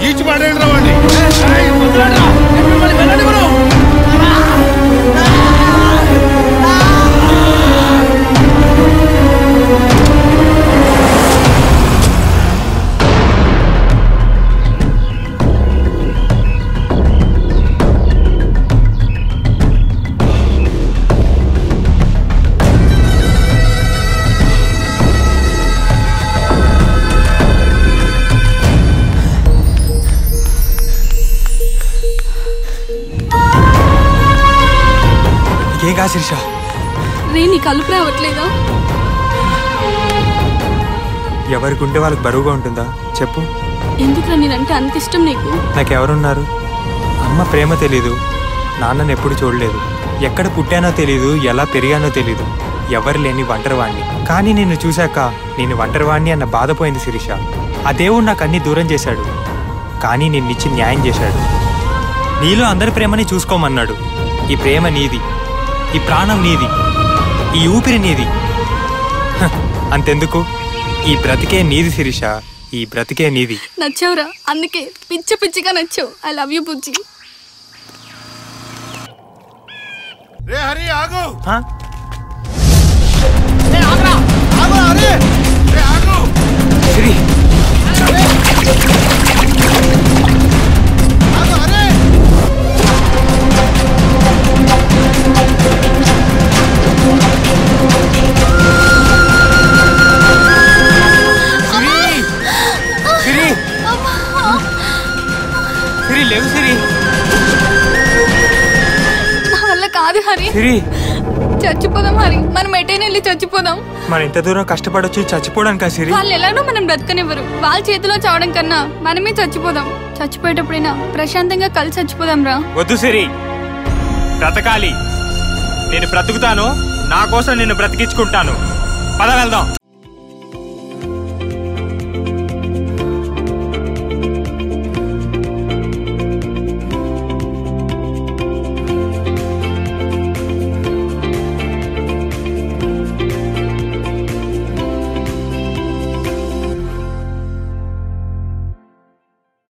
ఈడ్చి పడేయండి రా వాడిని ఏం కా శిరీష రే నీ కలుపు రావట్లేదా ఎవరికి ఉంటే వాళ్ళకి బరువుగా ఉంటుందా చెప్పు ఎందుకురా నేనంటే అంత ఇష్టం నీకు నాకెవరున్నారు అమ్మ ప్రేమ తెలీదు నాన్నని ఎప్పుడు చూడలేదు ఎక్కడ పుట్టానో తెలీదు ఎలా పెరిగానో తెలీదు ఎవరు లేని ఒంటరివాణ్ణి కానీ నిన్ను చూశాక నేను ఒంటరివాణ్ణి అన్న బాధపోయింది శిరీష ఆ దేవుడు నాకు అన్ని దూరం చేశాడు కానీ నిన్నిచ్చి న్యాయం చేశాడు నీలో అందరి ప్రేమని చూసుకోమన్నాడు ఈ ప్రేమ నీది ఈ ప్రాణం నీది ఈ ఊపిరి నీది హ, అంతెందుకు ఈ బ్రతికే నీది శిరీష ఈ బ్రతికే నీది నచ్చావురా అందుకే పిచ్చి పిచ్చిగా నచ్చావు ఐ లవ్ యూ బుజ్జి రే హరి ఆగు హ? ఆగు హరి రే ఆగు సిరి ఆగు హరి సిరి సిరి లేవు సిరి నా వల్ల కాదు హరి సిరి చచ్చిపోదాం హరి మనం ఎటైనా వెళ్ళి చచ్చిపోదాం మన ఇంత దూరం కష్టపడొచ్చి చచ్చిపోవడానికా సిరి వాళ్ళు ఎలానో మనం బ్రతకనివ్వరు వాళ్ళ చేతిలో చావడం కన్నా మనమే చచ్చిపోదాం చచ్చిపోయేటప్పుడైనా ప్రశాంతంగా కలిసి చచ్చిపోదాం రా వద్దు సిరి బ్రతకాలి నేను బ్రతుకుతాను నా కోసం నిన్ను బ్రతికించుకుంటాను పద వెళ్దాం